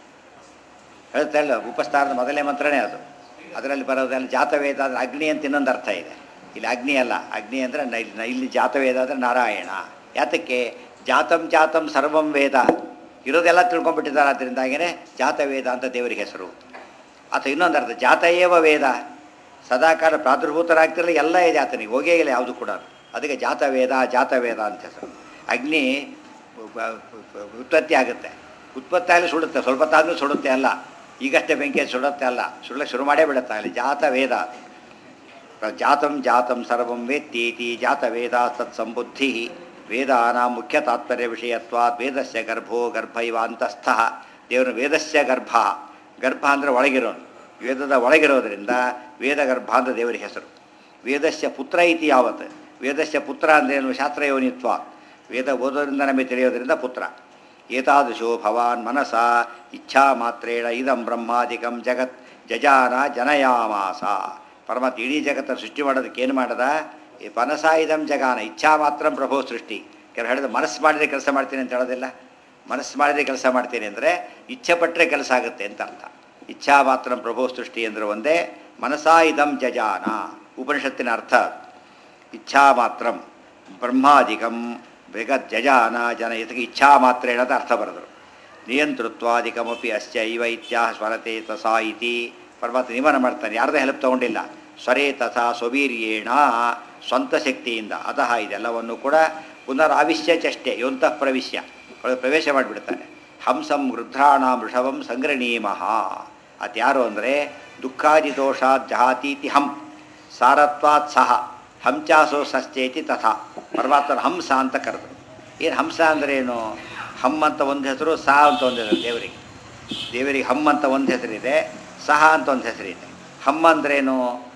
ಹೇಳ್ತಾ ಇಲ್ಲ ಉಪಸ್ಥಾನದ ಮೊದಲನೇ ಮಂತ್ರನೇ ಅದು ಅದರಲ್ಲಿ ಬರೋದೆಲ್ಲ ಜಾತವೇದ ಅಂದರೆ ಅಗ್ನಿ ಅಂತ ಇನ್ನೊಂದು ಅರ್ಥ ಇದೆ ಇಲ್ಲಿ ಅಗ್ನಿ ಅಲ್ಲ ಅಗ್ನಿ ಅಂದರೆ ನ- ಇಲ್ಲಿ ಜಾತವೇದ ಅಂದರೆ ನಾರಾಯಣ ಯಾತಕ್ಕೆ ಜಾತಂ ಜಾತಂ ಸರ್ವಂ ವೇದ ಇರೋದೆಲ್ಲ ತಿಳ್ಕೊಂಡ್ಬಿಟ್ಟಿದ್ದಾರೆ ಅದರಿಂದಾಗೇ ಜಾತವೇದ ಅಂತ ದೇವರಿಗೆ ಹೆಸರು ಅಥವಾ ಇನ್ನೊಂದು ಅರ್ಥ ಜಾತ ಏವ ವೇದ ಸದಾಕಾಲ ಪ್ರಾದುರ್ಭೂತರಾಗ್ತಿರಲ್ಲ ಎಲ್ಲ ಇದೆ ಆತನಿಗೆ ಹೋಗೇ ಇಲ್ಲ ಯಾವುದು ಕೂಡ ಅದಕ್ಕೆ ಜಾತವೇದ ಜಾತವೇದ ಅಂತ ಹೆಸರು ಅಗ್ನಿ ಬ- ಬ- ಉತ್ಪತ್ತಿ ಆಗುತ್ತೆ ಉತ್ಪತ್ತಿ ಆಗಲಿ ಸುಡುತ್ತೆ ಸ್ವಲ್ಪ ತಾದ್ರೂ ಸುಡುತ್ತೆ ಅಲ್ಲ ಈಗಷ್ಟೇ ಬೆಂಕಿ ಸುಡುತ್ತೆ ಅಲ್ಲ ಸುಡಲಿಕ್ಕೆ ಶುರು ಮಾಡೇ ಬಿಡುತ್ತೆ ಅಲ್ಲಿ ಜಾತ ವೇದ ಜಾತಂ ಜಾತಂ ಸರ್ವಂ ವೇತ್ತೀತಿ ಜಾತವೇದ ತತ್ಸಂಬುದ್ಧಿ ವೇದಾನ ಮುಖ್ಯ ತಾತ್ಪರ್ಯ ವಿಷಯತ್ವಾತ್ ವೇದಸ್ಯ ಗರ್ಭೋ ಗರ್ಭ ಇವ ಅಂತಸ್ಥಃ ದೇವರು ವೇದಸ್ಯ ಗರ್ಭ ಗರ್ಭ ಅಂದರೆ ಒಳಗಿರೋನು ವೇದದ ಒಳಗಿರೋದ್ರಿಂದ ವೇದ ಗರ್ಭ ಅಂತ ದೇವರ ಹೆಸರು ವೇದಸ್ಯ ಪುತ್ರ ಇತಿ ಯಾವತ್ ವೇದಸ್ಯ ಪುತ್ರ ಅಂದ್ರೇನು ಶಾಸ್ತ್ರಯೋನಿತ್ವ ವೇದ ಓದೋದ್ರಿಂದ ನಮಗೆ ತಿಳಿಯೋದ್ರಿಂದ ಪುತ್ರ ಏತಾದೃಶೋ ಭವಾನ್ ಮನಸ ಇಚ್ಛಾ ಮಾತ್ರೇಣ ಇದಂ ಬ್ರಹ್ಮಾದಿಕಂ ಜಗತ್ ಜಜಾನ ಜನಯಾಮಾಸ ಪರಮಾತ್ಮ ಇಡೀ ಜಗತ್ತನ್ನು ಸೃಷ್ಟಿ ಮಾಡೋದಕ್ಕೆ ಏನು ಮಾಡದ ಈ ಮನಸ ಇದಂ ಜಗಾನ ಇಚ್ಛಾ ಮಾತ್ರ ಪ್ರಭೋ ಸೃಷ್ಟಿ ಕೆಲವು ಹೇಳಿದ ಮನಸ್ಸು ಮಾಡಿದರೆ ಕೆಲಸ ಮಾಡ್ತೀನಿ ಅಂತ ಹೇಳೋದಿಲ್ಲ ಮನಸ್ಸು ಮಾಡಿದರೆ ಕೆಲಸ ಮಾಡ್ತೀನಿ ಅಂದರೆ ಇಚ್ಛೆ ಪಟ್ಟರೆ ಕೆಲಸ ಆಗುತ್ತೆ ಅಂತ ಅರ್ಥ ಇಚ್ಛಾ ಮಾತ್ರ ಪ್ರಭೋ ಸೃಷ್ಟಿ ಅಂದರೆ ಒಂದೇ ಮನಸಾ ಇದಂ ಜಜಾನ ಉಪನಿಷತ್ತಿನ ಅರ್ಥ ಅದು. ಇಚ್ಛಾ ಮಾತ್ರಂ ಬ್ರಹ್ಮಾದಿಕಂ ಜಗತ್ ಜಜಾನ ಜನ ಇದಕ್ಕೆ ಇಚ್ಛಾ ಮಾತ್ರ ಹೇಳೋದು ಅರ್ಥ ಬರೆದರು ನಿಯಂತೃತ್ವಾದಿಕಮಪಿ ಅಸ್ಯ ಇವ ಇತ್ಯಾಹ ಸ್ವರತೆ ತಸಾ ಇತಿ ಪರಮಾತ್ಮ ನಿಯಮನ ಮಾಡ್ತಾನೆ ಯಾರ್ದೇ ಹೆಲ್ಪ್ ತಗೊಂಡಿಲ್ಲ ಸ್ವರೇ ತಥಾ ಸ್ವವೀರ್ಯೇಣ ಸ್ವಂತ ಶಕ್ತಿಯಿಂದ ಅತಃ ಇದೆಲ್ಲವನ್ನು ಕೂಡ ಪುನರಾವಿಶ್ಯ ಚಷ್ಟೆ ಯೋಂತಃ ಪ್ರವಿಶ್ಯ ಒಳಗೆ ಪ್ರವೇಶ ಮಾಡಿಬಿಡ್ತಾನೆ ಹಂಸಂ ವೃದ್ಧಾಣ ವೃಷಭಂ ಸಂಗ್ರಣೀಮಃ ಅದ್ಯಾರು ಅಂದರೆ ದುಃಖಾದಿ ದೋಷಾತ್ ಜಹಾತೀತಿ ಹಂ ಸಾರತ್ವಾತ್ ಸಹ ಹಂಚಾಸೋ ಸಶ್ಚೇತಿ ತಥಾ ಪರಮಾತ್ಮನ ಹಂಸ ಅಂತ ಕರೆದ್ರು ಏನು ಹಂಸ ಅಂದ್ರೆ ಏನು ಹಮ್ ಅಂತ ಒಂದು ಹೆಸರು ಸಹ ಅಂತ ಒಂದು ಹೆಸರು ದೇವರಿಗೆ ದೇವರಿಗೆ ಹಮ್ ಅಂತ ಒಂದು ಹೆಸರಿದೆ ಸಹ ಅಂತ ಒಂದು ಹೆಸರಿದೆ ಹಮ್ ಅಂದ್ರೇನು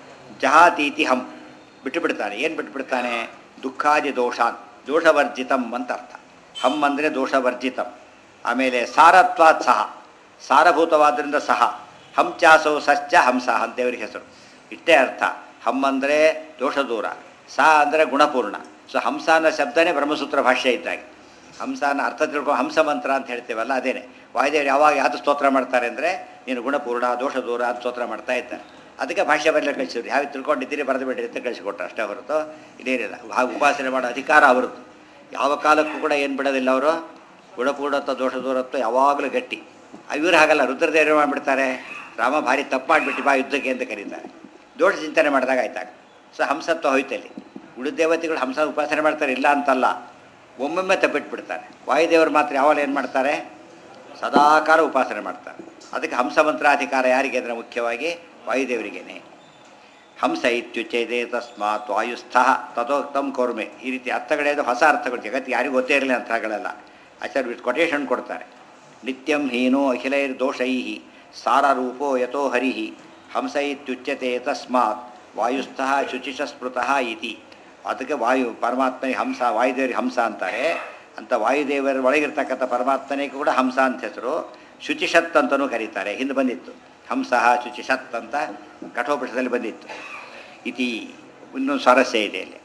ಜಹಾತೀತಿ ಹಮ್ ಬಿಟ್ಟು ಬಿಡ್ತಾನೆ ಏನು ಬಿಟ್ಬಿಡ್ತಾನೆ ದುಃಖಾದಿ ದೋಷಾನ್ ದೋಷವರ್ಜಿತಂ ಅಂತ ಅರ್ಥ ಹಮ್ ಅಂದರೆ ದೋಷವರ್ಜಿತಂ ಆಮೇಲೆ ಸಾರತ್ವಾತ್ ಸಹ ಸಾರಭೂತವಾದ್ರಿಂದ ಸಹ ಹಂಚಾಸೋ ಸಶ್ಚ ಹಂಸ ಅಂತ ದೇವರಿಗೆ ಹೆಸರು ಇಷ್ಟೇ ಅರ್ಥ ಹಮ್ ಅಂದರೆ ದೋಷ ದೂರ ಸಹ ಅಂದರೆ ಗುಣಪೂರ್ಣ ಸೊ ಹಂಸ ಅನ್ನೋ ಶಬ್ದನೇ ಬ್ರಹ್ಮಸೂತ್ರ ಭಾಷೆ ಇದ್ದಾಗೆ ಹಂಸನ ಅರ್ಥ ತಿಳ್ಕೊಂಡು ಹಂಸ ಮಂತ್ರ ಅಂತ ಹೇಳ್ತೇವಲ್ಲ ಅದೇನೆ ವಾಯುದೇವರು ಯಾವಾಗ ಯಾವುದು ಸ್ತೋತ್ರ ಮಾಡ್ತಾರೆ ಅಂದರೆ ನೀನು ಗುಣಪೂರ್ಣ ದೋಷ ದೂರ ಅಂತ ಸ್ತೋತ್ರ ಮಾಡ್ತಾ ಇದ್ದಾರೆ ಅದಕ್ಕೆ ಭಾಷೆ ಬರಲಿಕ್ಕೆ ಕಳಿಸಿದ್ರು ಯಾವ ತಿಳ್ಕೊಂಡಿದ್ದೀರಿ ಬರೆದು ಬಿಡ್ರಿ ಅಂತ ಕಳಿಸಿಕೊಟ್ರು ಅಷ್ಟೇ ಹೊರತು ಇದೇನಿಲ್ಲ ಆ ಉಪಾಸನೆ ಮಾಡೋ ಅಧಿಕಾರ ಅವರದ್ದು ಯಾವ ಕಾಲಕ್ಕೂ ಕೂಡ ಏನು ಬಿಡೋದಿಲ್ಲ ಅವರು ಗುಣಪೂರ್ಣತ್ವ ದೋಷ ದೂರತ್ವ ಯಾವಾಗಲೂ ಗಟ್ಟಿ ಇವರು ಹಾಗಲ್ಲ ರುದ್ರದೇವರು ಮಾಡಿಬಿಡ್ತಾರೆ ರಾಮ ಭಾರಿ ತಪ್ಪು ಮಾಡಿಬಿಟ್ಟು ಬಾ ಯುದ್ಧಕ್ಕೆ ಅಂತ ಕರೀತಾರೆ ದೋಷ ಚಿಂತನೆ ಮಾಡಿದಾಗ ಆಯ್ತಾಗ ಸೊ ಹಂಸತ್ವ ಹೋಯ್ತಲ್ಲಿ ಉಳಿದ ದೇವತೆಗಳು ಹಂಸ ಉಪಾಸನೆ ಮಾಡ್ತಾರೆ ಇಲ್ಲ ಅಂತಲ್ಲ ಒಮ್ಮೊಮ್ಮೆ ತಪ್ಪಿಟ್ಬಿಡ್ತಾರೆ ವಾಯುದೇವರು ಮಾತ್ರ ಯಾವಾಗ ಏನು ಮಾಡ್ತಾರೆ ಸದಾಕಾಲ ಉಪಾಸನೆ ಮಾಡ್ತಾರೆ ಅದಕ್ಕೆ ಹಂಸ ಮಂತ್ರಾಧಿಕಾರ ಯಾರಿಗೆ ಅಂದರೆ ಮುಖ್ಯವಾಗಿ ವಾಯುದೇವರಿಗೇನೆ ಹಂಸ ಇತ್ಯುಚ್ಯತೆ ತಸ್ಮಾತ್ ವಾಯುಸ್ಥ ತಥೋಕ್ತಂ ಕೌರ್ಮೆ ಈ ರೀತಿ ಅರ್ಥಗಳೇದು ಹೊಸ ಅರ್ಥಗಳು ಜಗತ್ತಿಗೆ ಯಾರಿಗೂ ಗೊತ್ತೇ ಇರಲಿಲ್ಲ ಅರ್ಥಗಳೆಲ್ಲ ಆಚಾರ್ಯ ಕೊಟೇಶನ್ ಕೊಡ್ತಾರೆ ನಿತ್ಯಂ ಹೀನೋ ಅಖಿಲೈರ್ ದೋಷೈ ಸಾರರೂಪೋ ಯಥೋ ಹರಿ ಹಂಸ ಇತ್ಯುಚ್ಯತೆ ತಸ್ಮಾತ್ ವಾಯುಸ್ಥ ಶುಚಿಷ ಸ್ಮೃತಃ ಇತಿ ಅದಕ್ಕೆ ವಾಯು ಪರಮಾತ್ಮನಿಗೆ ಹಂಸ ವಾಯುದೇವರಿಗೆ ಹಂಸ ಅಂತಾರೆ ಅಂತ ವಾಯುದೇವರ ಒಳಗಿರ್ತಕ್ಕಂಥ ಪರಮಾತ್ಮನಿಗೆ ಕೂಡ ಹಂಸ ಅಂತ ಹೆಸರು ಶುಚಿಷತ್ ಅಂತಲೂ ಕರೀತಾರೆ ಹಿಂದೆ ಬಂದಿತ್ತು ಹಂಸ ಶುಚಿಷತ್ ಅಂತ ಕಠೋಪನಿಷದಲ್ಲಿ ಬಂದಿತ್ತು ಇತಿ ಇನ್ನೊಂದು ಸ್ವಾರಸ್ಯ ಇದೆ ಇಲ್ಲಿ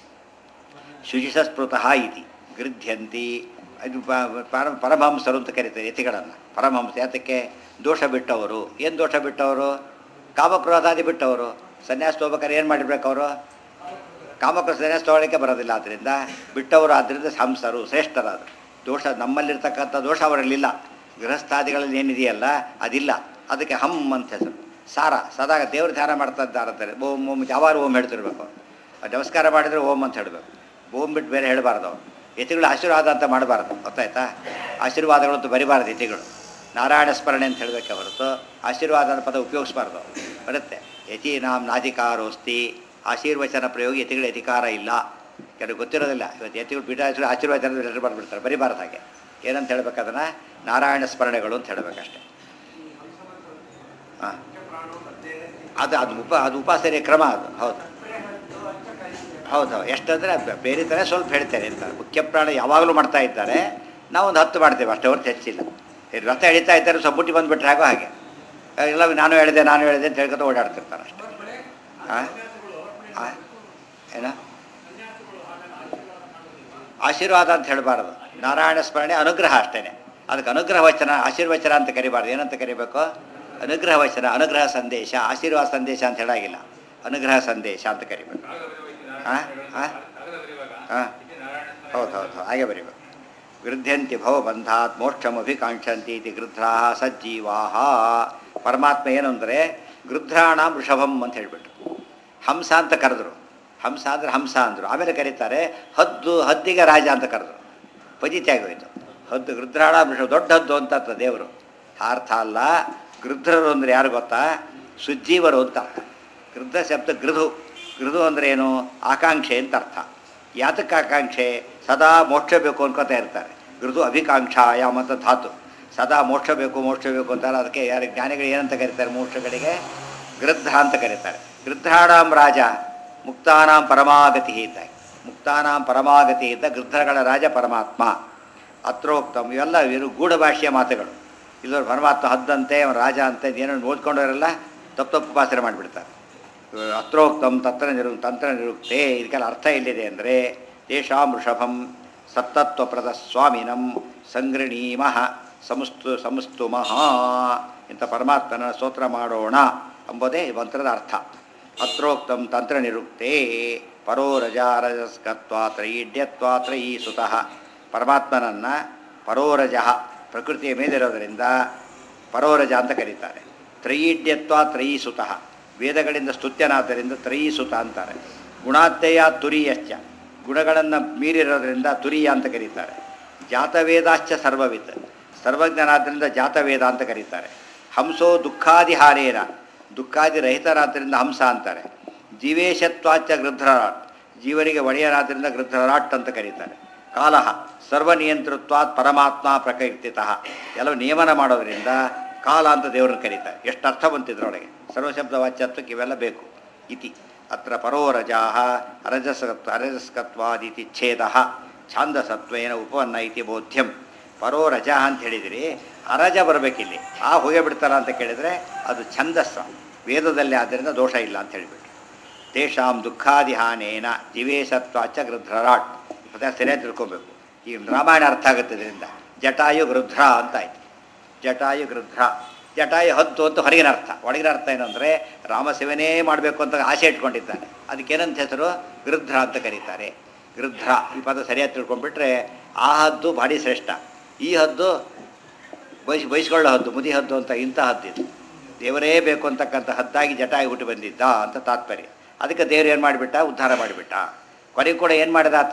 ಶುಚಿಸಸ್ಪೃತಃ ಇತಿ ಗೃಧ್ಯಂತಿ ಅದು ಪ- ಪರ ಪರಮಹಂಸರು ಅಂತ ಕರೀತಾರೆ ಯತಿಗಳನ್ನು ಪರಮಹಂಸ ಯಾತಕ್ಕೆ ದೋಷ ಬಿಟ್ಟವರು ಏನು ದೋಷ ಬಿಟ್ಟವರು ಕಾಮಕ್ರೋಧಾದಿ ಬಿಟ್ಟವರು ಸನ್ಯಾಸ ತಗೋಬೇಕಾದ್ರೆ ಏನು ಮಾಡಿರ್ಬೇಕು ಅವರು ಕಾಮಕ್ರೋಧ ಸನ್ಯಾಸ ತಗೊಳ್ಳಿಕ್ಕೆ ಬರೋದಿಲ್ಲ ಆದ್ದರಿಂದ ಬಿಟ್ಟವರು ಆದ್ದರಿಂದ ಹಂಸರು ಶ್ರೇಷ್ಠರಾದರು ದೋಷ ನಮ್ಮಲ್ಲಿರ್ತಕ್ಕಂಥ ದೋಷ ಅವರಲ್ಲಿಲ್ಲ ಗೃಹಸ್ಥಾದಿಗಳಲ್ಲಿ ಏನಿದೆಯಲ್ಲ ಅದಿಲ್ಲ ಅದಕ್ಕೆ ಹಮ್ ಅಂತ ಹೆಸರು ಸಾರ ಸದಾ ದೇವ್ರ ಧ್ಯಾನ ಮಾಡ್ತಾ ಇದ್ದಾರೆ ಓಂ ಓಂ ಯಾವಾರು ಓಂ ಹೇಳ್ತಿರ್ಬೇಕು ಅವ್ರು ನಮಸ್ಕಾರ ಮಾಡಿದರೆ ಓಂ ಅಂತ ಹೇಳಬೇಕು ಓಂ ಬಿಟ್ಟು ಬೇರೆ ಹೇಳಬಾರ್ದು ಅವ್ರು ಯತಿಗಳು ಆಶೀರ್ವಾದ ಅಂತ ಮಾಡಬಾರ್ದು ಗೊತ್ತಾಯ್ತಾ ಆಶೀರ್ವಾದಗಳಂತೂ ಬರಿಬಾರ್ದು ಯತಿಗಳು ನಾರಾಯಣ ಸ್ಮರಣೆ ಅಂತ ಹೇಳಬೇಕೆ ಹೊರತು ಆಶೀರ್ವಾದ ಅನ್ನೋ ಪದ ಉಪಯೋಗಿಸ್ಬಾರ್ದು ಬರುತ್ತೆ ಯತಿ ನಾಮ್ ನಾಧಿಕಾರೋಸ್ತಿ ಆಶೀರ್ವಚನ ಪ್ರಯೋಗ ಯತಿಗಳ ಅಧಿಕಾರ ಇಲ್ಲ ಕೆಲವು ಗೊತ್ತಿರೋದಿಲ್ಲ ಇವತ್ತು ಯತಿಗಳು ಪೀಠ ಆಶೀರ್ವಚನ ಲೆಟರ್ ಬರೆದ್ಬಿಡ್ತಾರೆ ಬರಿಬಾರ್ದು ಹಾಗೆ ಏನಂತ ಹೇಳ್ಬೇಕು ಅದನ್ನು ನಾರಾಯಣ ಸ್ಮರಣೆಗಳು ಅಂತ ಹೇಳಬೇಕಷ್ಟೆ ಹಾಂ ಅದು ಅದು ಉಪ ಅದು ಉಪಾಸನೆಯ ಕ್ರಮ ಅದು ಹೌದು ಹೌದು ಹೌದು ಎಷ್ಟಂದರೆ ಬೇರೆ ಥರ ಸ್ವಲ್ಪ ಹೇಳ್ತೇನೆ ಅಂತ ಮುಖ್ಯ ಪ್ರಾಣ ಯಾವಾಗಲೂ ಮಾಡ್ತಾ ಇದ್ದಾರೆ ನಾವು ಒಂದು ಹತ್ತು ಮಾಡ್ತೇವೆ ಅಷ್ಟೇ ಹೊರತು ಹೆಚ್ಚಿಲ್ಲ ಈ ರಥ ಎಳಿತಾ ಇದ್ದಾರೆ ಸ್ವಲ್ಪ ಮುಟ್ಟಿ ಬಂದುಬಿಟ್ರೆ ಆಗೋ ಹಾಗೆ ಎಲ್ಲ ನಾನು ಹೇಳಿದೆ ನಾನು ಹೇಳಿದೆ ಅಂತ ಹೇಳ್ಕೊತ ಓಡಾಡ್ತಿರ್ತಾರೆ ಅಷ್ಟೇ ಹಾಂ ಹಾಂ ಏನ ಆಶೀರ್ವಾದ ಅಂತ ಹೇಳಬಾರ್ದು ನಾರಾಯಣ ಸ್ಮರಣೆ ಅನುಗ್ರಹ ಅಷ್ಟೇ ಅದಕ್ಕೆ ಅನುಗ್ರಹ ವಚನ ಆಶೀರ್ವಚನ ಅಂತ ಕರಿಬಾರ್ದು ಏನಂತ ಕರಿಬೇಕು ಅನುಗ್ರಹ ವಚನ ಅನುಗ್ರಹ ಸಂದೇಶ ಆಶೀರ್ವಾದ ಸಂದೇಶ ಅಂತ ಹೇಳಾಗಿಲ್ಲ ಅನುಗ್ರಹ ಸಂದೇಶ ಅಂತ ಕರಿಬೇಕು ಹಾಂ ಹಾಂ ಹಾಂ ಹೌದು ಹೌದು ಹೌದು ಹಾಗೆ ಬರೀಬೇಕು ಗೃಧ್ಯಂತಿ ಭವಬಂಧಾತ್ ಮೋಕ್ಷಮಭಿಕಾಂಕ್ಷಂತಿ ಇತಿ ಗೃಧ್ರಾ ಸಜ್ಜೀವಾಹ ಪರಮಾತ್ಮ ಏನು ಅಂದರೆ ಗೃಧ್ರಾಣ ವೃಷಭಂ ಅಂತ ಹೇಳಿಬಿಟ್ರು ಹಂಸ ಅಂತ ಕರೆದ್ರು ಹಂಸ ಅಂದರೆ ಹಂಸ ಅಂದರು ಆಮೇಲೆ ಕರೀತಾರೆ ಹದ್ದು ಹದ್ದಿಗೆ ರಾಜ ಅಂತ ಕರೆದ್ರು ಪಜಿತಿ ಆಗೋಯ್ತು ಹದ್ದು ಗೃಧ್ರಾಣ ವೃಷಭ ದೊಡ್ಡ ಹದ್ದು ಅಂತ ಅರ್ಥ ದೇವರು ಅರ್ಥ ಅಲ್ಲ ಗೃಧ್ರರು ಅಂದರೆ ಯಾರು ಗೊತ್ತಾ ಸುಜ್ಜೀವರು ಅಂತ ಅರ್ಥ ಗೃಧ್ರ ಶಬ್ದ ಗೃಧು ಗೃಧು ಅಂದರೆ ಏನು ಆಕಾಂಕ್ಷೆ ಅಂತ ಅರ್ಥ ಯಾತಕ್ಕೆ ಆಕಾಂಕ್ಷೆ ಸದಾ ಮೋಕ್ಷ ಬೇಕು ಅನ್ಕೋತಾ ಇರ್ತಾರೆ ಗೃದು ಅಭಿಕಾಂಕ್ಷಾಯಾಮ್ ಅಂತ ಧಾತು ಸದಾ ಮೋಕ್ಷ ಬೇಕು ಮೋಕ್ಷ ಬೇಕು ಅಂತಾರೆ ಅದಕ್ಕೆ ಯಾರು ಜ್ಞಾನಿಗಳು ಏನಂತ ಕರೀತಾರೆ ಮೋಕ್ಷಗಳಿಗೆ ಗೃದ್ಧ ಅಂತ ಕರೀತಾರೆ ಗೃದ್ಧಾಣಾಂ ರಾಜ ಮುಕ್ತಾನಾಂ ಪರಮಾಗತಿ ಇದ್ದ ಮುಕ್ತಾನಾಂ ಪರಮಾಗತಿ ಇದ್ದ ಗೃದ್ಧಗಳ ರಾಜ ಪರಮಾತ್ಮ ಅತ್ರೋಕ್ತಮ್ ಇವೆಲ್ಲ ಇವರು ಗೂಢ ಭಾಷೆಯ ಮಾತುಗಳು ಇಲ್ಲವರು ಪರಮಾತ್ಮ ಹದ್ದಂತೆ ಅವನ ರಾಜ ಅಂತ ಏನೋ ಓದ್ಕೊಂಡವರೆಲ್ಲ ತಪ್ಪು ತಪ್ಪು ಉಪಾಸನೆ ಮಾಡಿಬಿಡ್ತಾರೆ ಅತ್ರೋಕ್ತಂ ತತ್ರ ನಿರು ತಂತ್ರ ನಿರುಕ್ತೆ ಇದಕ್ಕೆಲ್ಲ ಅರ್ಥ ಎಲ್ಲಿದೆ ಅಂದರೆ ತೇಷಾಂ ವೃಷಭಂ ಸತ್ತತ್ವಪ್ರದ ಸ್ವಾಮಿನಂ ಸಂಗೃಣೀಮಃ ಸಂಸ್ತು ಸಂಸ್ತುಮಃ ಇಂಥ ಪರಮಾತ್ಮನ ಸ್ತೋತ್ರ ಮಾಡೋಣ ಎಂಬುದೇ ಈ ಮಂತ್ರದ ಅರ್ಥ ಅತ್ರೋಕ್ತಂ ತಂತ್ರ ನಿರುಕ್ತೆ ಪರೋ ರಜಾರಜಸ್ಕತ್ವಾ ತ್ರಯೀಡ್ಯತ್ವಾ ತ್ರಯೀ ಸುತಃ ಪರಮಾತ್ಮನನ್ನು ಪರೋರಜ ಪ್ರಕೃತಿಯ ಮೇಲಿರೋದರಿಂದ ಪರೋರಜ ಅಂತ ಕರೀತಾರೆ ತ್ರಯೀಡ್ಯತ್ವ ತ್ರಯೀ ಸುತಃ ವೇದಗಳಿಂದ ಸ್ತುತ್ಯನಾದ್ದರಿಂದ ತ್ರಯೀ ಸುತ ಅಂತಾರೆ ಗುಣಾತ್ಯಯ ತುರಿಯಶ್ಚ ಗುಣಗಳನ್ನು ಮೀರಿರೋದ್ರಿಂದ ತುರಿಯ ಅಂತ ಕರೀತಾರೆ ಜಾತವೇದಾಶ್ಚ ಸರ್ವವಿತ್ ಸರ್ವಜ್ಞನಾದ್ದರಿಂದ ಜಾತವೇದ ಅಂತ ಕರೀತಾರೆ ಹಂಸೋ ದುಃಖಾದಿಹಾರೇನ ದುಃಖಾದಿ ರಹಿತರಾದ್ದರಿಂದ ಹಂಸ ಅಂತಾರೆ ಜೀವೇಶತ್ವಾಚ ಗೃಧ್ರರಾಟ್ ಜೀವನಿಗೆ ಒಡೆಯರಾದ್ದರಿಂದ ಗೃಧ್ರರಾಟ್ ಅಂತ ಕರೀತಾರೆ ಕಾಲಹ ಸರ್ವನಿಯಂತೃತ್ವಾತ್ ಪರಮಾತ್ಮ ಪ್ರಕೀರ್ತಿತಃ ಎಲ್ಲ ನಿಯಮನ ಮಾಡೋದ್ರಿಂದ ಕಾಲ ಅಂತ ದೇವರನ್ನು ಕರೀತಾರೆ ಎಷ್ಟು ಅರ್ಥ ಬಂತಿದ್ರೊಳಗೆ ಸರ್ವಶಬ್ದ ವಾಚ್ಯತ್ವಕ್ಕೆ ಇವೆಲ್ಲ ಬೇಕು ಇತಿ ಅತ್ರ ಪರೋರಜಾ ಅರಜಸತ್ವ ಅರಜಸ್ಕತ್ವಾದಿತಿ ಛೇದ ಛಾಂದಸತ್ವೇನ ಉಪವನ್ನ ಇತಿ ಬೋಧ್ಯಂ ಪರೋರಜ ಅಂತ ಹೇಳಿದಿರಿ ಅರಜ ಬರಬೇಕಿಲ್ಲಿ ಆ ಹೋಗೇ ಬಿಡ್ತಾರ ಅಂತ ಕೇಳಿದರೆ ಅದು ಛಂದಸ್ಸ ವೇದದಲ್ಲಿ ಆದ್ದರಿಂದ ದೋಷ ಇಲ್ಲ ಅಂತ ಹೇಳಿಬಿಟ್ಟು ತೇಷಾಂ ದುಃಖಾದಿಹಾನೇನ ಜೀವೇಶತ್ವಾಚ ಗೃಧ್ರರಾಟ್ ಮತ್ತೆ ಸರಿಯಾಗಿ ತಿಳ್ಕೊಬೇಕು ಈ ರಾಮಾಯಣ ಅರ್ಥ ಆಗುತ್ತೆ ಇದರಿಂದ ಜಟಾಯು ಗೃಧ್ರ ಅಂತ ಆಯ್ತು ಜಟಾಯು ಗೃಧ್ರ ಜಟಾಯು ಹತ್ತು ಅಂತ ಹೊರಗಿನ ಅರ್ಥ ಒಳಗಿನ ಅರ್ಥ ಏನಂದರೆ ರಾಮಸೇವನೇ ಮಾಡಬೇಕು ಅಂತ ಆಸೆ ಇಟ್ಕೊಂಡಿದ್ದಾನೆ ಅದಕ್ಕೇನಂತ ಹೆಸರು ಗೃಧ್ರ ಅಂತ ಕರೀತಾರೆ ಗೃಧ್ರ ಈ ಪದ ಸರಿಯಾಗಿ ತಿಳ್ಕೊಂಡ್ಬಿಟ್ರೆ ಆ ಹದ್ದು ಭಾರಿ ಶ್ರೇಷ್ಠ ಈ ಹದ್ದು ಬಯಸ್ ಬಯಸ್ಕೊಳ್ಳೋ ಹದ್ದು ಮುದಿ ಹದ್ದು ಅಂತ ಇಂಥ ಹದ್ದಿದು ದೇವರೇ ಬೇಕು ಅಂತಕ್ಕಂಥ ಹದ್ದಾಗಿ ಜಟಾಗಿ ಹುಟ್ಟು ಬಂದಿದ್ದ ಅಂತ ತಾತ್ಪರ್ಯ ಅದಕ್ಕೆ ದೇವರು ಏನು ಮಾಡಿಬಿಟ್ಟ ಉದ್ಧಾರ ಮಾಡಿಬಿಟ್ಟ ಕೊನೆಗೆ ಕೂಡ ಏನು ಮಾಡಿದಾತ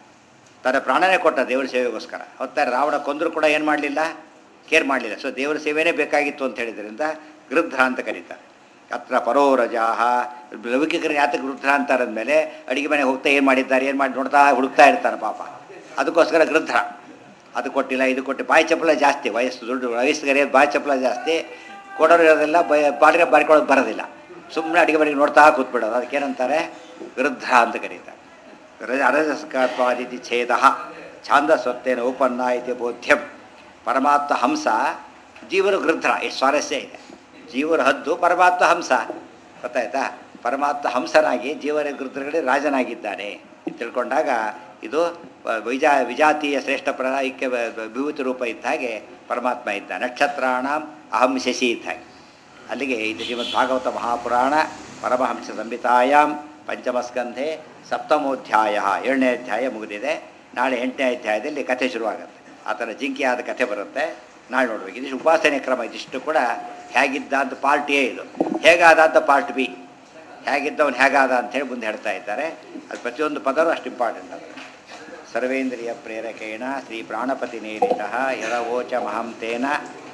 ತನ್ನ ಪ್ರಾಣನೇ ಕೊಟ್ಟ ದೇವರ ಸೇವೆಗೋಸ್ಕರ ಹೊತ್ತಾರೆ ರಾವಣ ಕೊಂದರೂ ಕೂಡ ಏನು ಮಾಡಲಿಲ್ಲ ಕೇರ್ ಮಾಡಲಿಲ್ಲ ಸೊ ದೇವರ ಸೇವೆನೇ ಬೇಕಾಗಿತ್ತು ಅಂತ ಹೇಳಿದ್ರಿಂದ ಗೃಧ್ರ ಅಂತ ಕರೀತಾರೆ ಅತ್ರ ಪರೋರಜಾಹ ಲೌಕಿಕರು ಯಾತಕ್ಕೆ ಗೃಧ್ರ ಅಂತಾರೆ ಅಂದಮೇಲೆ ಅಡಿಗೆ ಮನೆಗೆ ಹೋಗ್ತಾ ಏನು ಮಾಡಿದ್ದಾರೆ ಏನು ಮಾಡಿ ನೋಡ್ತಾ ಹುಡುಕ್ತಾ ಇರ್ತಾನೆ ಪಾಪ ಅದಕ್ಕೋಸ್ಕರ ಗೃಧ್ರ ಅದು ಕೊಟ್ಟಿಲ್ಲ ಇದು ಕೊಟ್ಟು ಬಾಯಿ ಚಪ್ಪಲ ಜಾಸ್ತಿ ವಯಸ್ಸು ದುಡ್ಡು ವಯಸ್ಸಿಗೆ ಬಾಯಿ ಚಪ್ಪಲ ಜಾಸ್ತಿ ಕೊಡೋರು ಇರೋದಿಲ್ಲ ಬಯ ಬಾಡಿಗೆ ಬಾರಿಕೊಳ್ಳೋದು ಬರೋದಿಲ್ಲ ಸುಮ್ಮನೆ ಅಡಿಗೆ ಮನೆಗೆ ನೋಡ್ತಾ ಕೂತ್ಬಿಡೋದು ಅದಕ್ಕೇನಂತಾರೆ ಗೃಧ್ರ ಅಂತ ಕರೀತಾರೆ ರಜ ಅರಜಸ್ಕತ್ವಾದಿತಿ ಛೇದ ಛಾಂದಸ್ವತ್ತೇನ ಉಪನ್ನ ಇತಿ ಬೋಧ್ಯಂ ಪರಮಾತ್ಮ ಹಂಸ ಜೀವನ ಗೃಧ್ರ ಎಷ್ಟು ಸ್ವಾರಸ್ಯ ಇದೆ ಜೀವನ ಹದ್ದು ಪರಮಾತ್ಮ ಹಂಸ ಗೊತ್ತಾಯ್ತಾ ಪರಮಾತ್ಮ ಹಂಸನಾಗಿ ಜೀವನ ಗೃಧ್ರಗಳಿಗೆ ರಾಜನಾಗಿದ್ದಾನೆ ಇದು ತಿಳ್ಕೊಂಡಾಗ ಇದು ವಿಜಾ ವಿಜಾತೀಯ ಶ್ರೇಷ್ಠ ಪ್ರಣಾಯಿಕ ವಿಭೂತಿ ರೂಪ ಇದ್ದ ಹಾಗೆ ಪರಮಾತ್ಮ ಇದ್ದ ನಕ್ಷತ್ರಾಣ ಅಹಂ ಶಶಿ ಇದ್ದ ಹಾಗೆ ಅಲ್ಲಿಗೆ ಇದು ಶ್ರೀಮದ್ ಭಾಗವತ ಮಹಾಪುರಾಣ ಪರಮಹಂಸ ಸಂಹಿತಾಯಾಮ್ ಪಂಚಮಸ್ಕಂಧೆ ಸಪ್ತಮೋಧ್ಯಾಯ ಏಳನೇ ಅಧ್ಯಾಯ ಮುಗಿದಿದೆ ನಾಳೆ ಎಂಟನೇ ಅಧ್ಯಾಯದಲ್ಲಿ ಕಥೆ ಶುರುವಾಗುತ್ತೆ ಆ ಥರ ಜಿಂಕೆಯಾದ ಕಥೆ ಬರುತ್ತೆ ನಾಳೆ ನೋಡ್ಬೇಕು ಇದಿಷ್ಟು ಉಪಾಸನೆ ಕ್ರಮ ಇದಿಷ್ಟು ಕೂಡ ಹೇಗಿದ್ದ ಅಂತ ಪಾರ್ಟ್ ಎ ಇದು ಹೇಗಾದ ಅಂತ ಪಾರ್ಟ್ ಬಿ ಹೇಗಿದ್ದವನು ಹೇಗಾದ ಅಂತೇಳಿ ಮುಂದೆ ಹೇಳ್ತಾ ಇದ್ದಾರೆ ಅದು ಪ್ರತಿಯೊಂದು ಪದರು ಅಷ್ಟು ಇಂಪಾರ್ಟೆಂಟ್ ಅದು ಸರ್ವೇಂದ್ರಿಯ ಪ್ರೇರಕೇಣ ಶ್ರೀ ಪ್ರಾಣಪತಿ ನೇರಿತ ಯರವೋಚ ಮಹಂತೇನ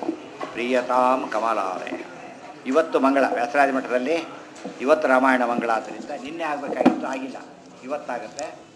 ಪ್ರಿಯತಾಂ ಕಮಲಾಲಯ ಇವತ್ತು ಮಂಗಳ ವ್ಯಾಸರಾಜ ಮಠದಲ್ಲಿ ಇವತ್ತು ರಾಮಾಯಣ ಮಂಗಳ ಆದ್ದರಿಂದ ನಿನ್ನೆ ಆಗಬೇಕಾಗಿತ್ತು ಆಗಿಲ್ಲ ಇವತ್ತಾಗುತ್ತೆ